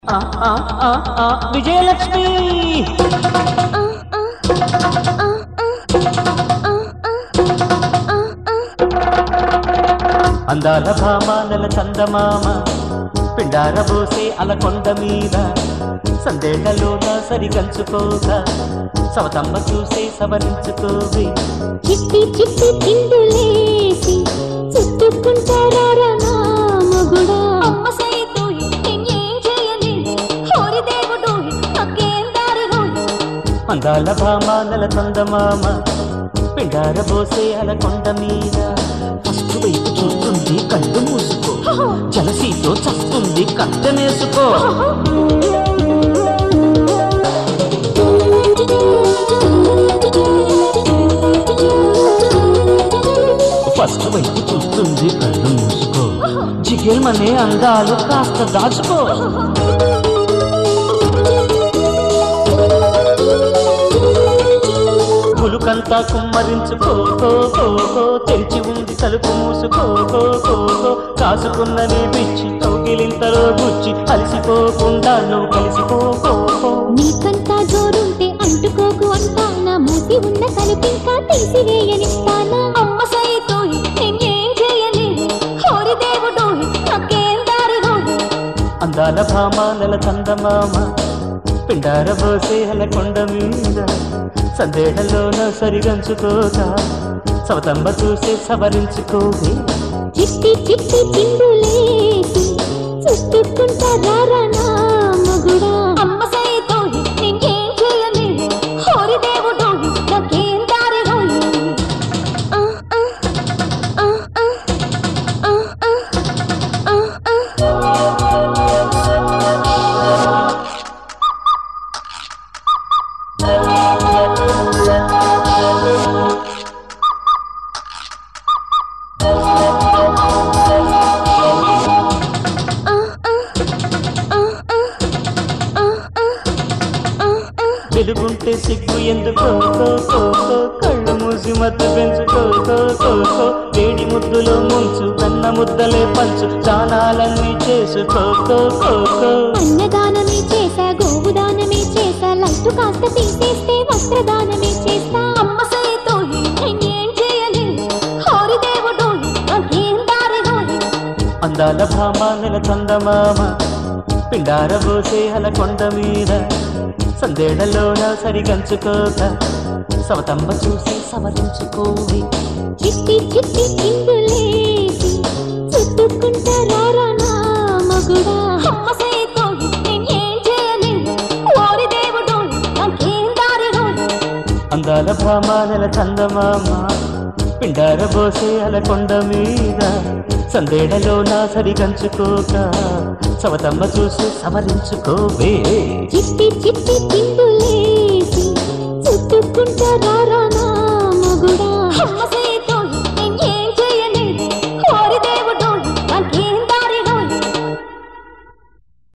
ఆ, ఆ, ఆ, ఆ, విజయలక్ష్మి అందాల భామ నెల చందమామ పిండార బోసే అలకొండ మీద సందేళ్లలోన సరిగంచుకోక సవతమ్మ చూసే సవరించుకోవే చిట్టి చిట్టి చిందులేసి చుట్టుకుంటారా నా మొగుడా అమ్మ సైతో నేనేం చేయని హోరి దేవుడు నాకేం దారి అందాల భామ నెల చందమామ పిండార బోసే అలకొండ మీద ఫస్ట్ వైపు చూస్తుంది కళ్ళు మూసుకో జలసీతో చస్తుంది కట్టనేసుకో ఫస్ట్ వైపు చూస్తుంది కళ్ళు మూసుకో జిగేమనే అందాలు కాస్త దాచుకో పులుకంతా కుమ్మరించుకో కో, కో, కో, తెరిచి ఉంది తలుపు మూసుకో కో, కో, కో, కాసుకున్న నీ పిచ్చి కౌగిలింతలో గుచ్చి అలసిపోకుండా నువ్వు కలిసిపో కో, కో. నీకంతా జోరుంటే అంటుకోకు అంటా నా మూసి ఉన్న కలిపింకా తీసివేయనిస్తానా అమ్మ సైతో నేనేం చేయని హోరి దేవుడు నాకేం దారి అందాల భామ నెల చందమామ పిండార బోసే కొండ మీద సందేహంలోన సరిగంచుకోక సవతంబ చూసే సవరించుకోవే చిట్టి చిట్టి చిందులేసి చుట్టుకుంటారా నా మొగుడా అమ్మ సైతో నేనేం చేయని హోరి దేవుడు నాకేం దారి ఆ ఆ ఆ ఆ ఆ ఆ ఆ వెలుగుంటే సిగ్గు ఎందుకో కో, కో, కో, కళ్ళు మూసి మత్తు పెంచుకో కో, కో, కో, వేడి ముద్దులో ముంచు వెన్న ముద్దలే పంచు చానాలన్నీ చేసుకో కో, కో, కో. అన్నదానమే చేశా గోవుదానమే చేశా లైట్ కాస్త తీసేస్తే వస్త్రదానమే చేస్తా అమ్మ సైతో నేనేం చేయని హోరి దేవుడు నాకేం దారి అందాల భామ నెల చందమామ పిండార బోసే కొండ మీద సందేళ్లలోన సరిగంచుకోక సవతంబ చూసి సవరించుకోవి చిట్టి చిట్టి చిందులేసి చుట్టుకుంటారా నా మగుడా అమ్మ సైతో నేనేం చేయని హోరి దేవుడు నాకేం దారి అందాల భామ నెల చందమామ పిండార బోసే కొండ మీద సందేళ్లలోన సరిగంచుకోక సవతమ్మ చూసి సవరించుకోవే చిట్టి చిట్టి చిందులేసి చుట్టుకుంటారా